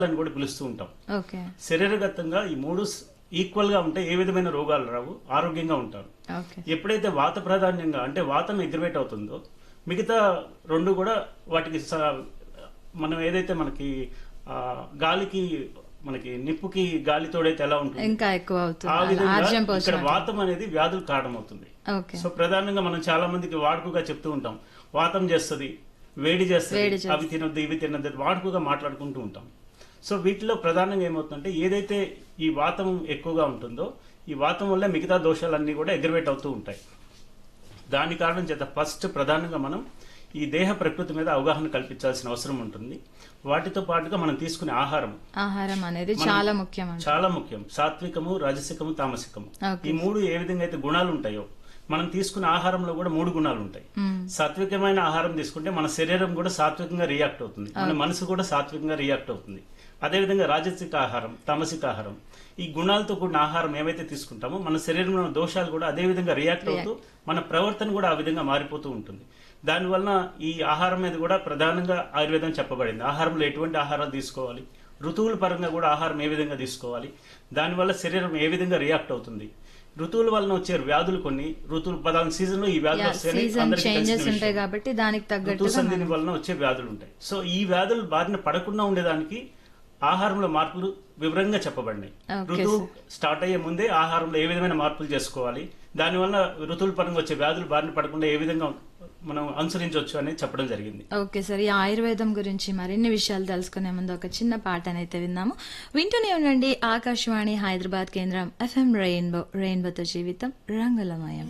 అని కూడా పిలుస్తూ ఉంటాం ఓకే శరీరగతంగా ఈ మూడు ఈక్వల్ గా ఉంటే ఏ విధమైన రోగాలు రావు ఆరోగ్యంగా ఉంటారు ఓకే ఎప్పుడైతే వాత ప్రాధాన్యంగా అంటే వాతం ఎగ్రివేట్ అవుతుందో మిగతా రెండు కూడా వాటికి స- మనం ఏదైతే మనకి ఆ, గాలికి మనకి నిప్పుకి గాలి తోడైతే ఎలా ఉంటుంది ఇంకా ఎక్కువ ఆ అవుతుంది విధంగా ఆర్జం ఇక్కడ పోసినట్టు వాతం అనేది వ్యాధులు కారణమవుతుంది ఓకే సో ప్రధానంగా మనం చాలా మందికి వాడుకగా చెప్తూ ఉంటాం వాతం చేస్తుంది వేడి చేస్తుంది వేడి చేస్తది. అవి తినొద్దు ఇవి తినొద్దు అని వాడుకగా మాట్లాడుకుంటూ ఉంటాం సో వీటిలో ప్రధానంగా ఏమవుతుందంటే ఏదైతే ఈ వాతం ఎక్కువగా ఉంటుందో ఈ వాతం వల్ల మిగతా దోషాలన్నీ కూడా ఎగ్రవేట్ అవుతూ ఉంటాయి దాని కారణం చేత ఫస్ట్ ప్రధానంగా మనం ఈ దేహ ప్రకృతి మీద అవగాహన కల్పించాల్సిన అవసరం ఉంటుంది వాటితో పాటుగా మనం తీసుకునే ఆహారం ఆహారం అనేది మనం- చాలా ముఖ్యం అండి చాలా ముఖ్యం సాత్వికము రాజసికము తామసికము ఓకే. ఈ మూడు ఏ విధంగా అయితే గుణాలు ఉంటాయో మనం తీసుకునే ఆహారంలో కూడా మూడు గుణాలు ఉంటాయి మ్మ్. సాత్వికమైన ఆహారం తీసుకుంటే మన శరీరం కూడా సాత్వికంగా రియాక్ట్ అవుతుంది మన మనసు కూడా సాత్వికంగా రియాక్ట్ అవుతుంది అదేవిధంగా రాజసిక ఆహారం తామసిక ఆహారం ఈ గుణాలతో కూడిన ఆహారం ఏవైతే తీసుకుంటామో మన శరీరంలో ఉన్న దోషాలు కూడా అదే విధంగా రియాక్ట్ అవుతూ మన ప్రవర్తన కూడా ఆ విధంగా మారిపోతూ ఉంటుంది దానివల్ల ఈ ఆహారం మీద కూడా ప్రధానంగా ఆయుర్వేదం చెప్పబడింది ఆహారంలో ఎటువంటి ఆహారాలు తీసుకోవాలి ఋతువుల పరంగా కూడా ఆహారం ఏ విధంగా తీసుకోవాలి దానివల్ల శరీరం ఏ విధంగా రియాక్ట్ అవుతుంది ఋతువుల వలన వచ్చే వ్యాధులు కొన్ని ఋతువులు పదార్థ సీజన్ లో ఈ వ్యాధులు వస్తాయని సీజన్ అందరికీ తెలిసిన చేంజెస్ విషయం. ఉంటాయి కాబట్టి దానికి ఋతు తగ్గట్టుగా సంధిని వలన వచ్చే వ్యాధులు ఉంటాయి సో ఈ వ్యాధులు బారిన పడకుండా ఉండేదానికి ఆహారంలో మార్పులు వివరంగా చెప్పబడినాయి Okay, ఋతువు స్టార్ట్ అయ్యే ముందే ఆహారంలో ఏ విధమైన మార్పులు చేసుకోవాలి దానివల్ల ఋతువుల పరంగా వచ్చే వ్యాధులు బారిన పడకుండా ఏ విధంగా మనం అనుసరించవచ్చు అనేది చెప్పడం జరిగింది ఓకే సార్ ఈ ఆయుర్వేదం గురించి మరిన్ని విషయాలు తెలుసుకునే ముందు ఒక చిన్న పాటనైతే విందాము వింటూనే ఉండండి ఆకాశవాణి హైదరాబాద్ కేంద్రం ఎఫ్ఎం రెయిన్బో రెయిన్బోతో జీవితం రంగులమయం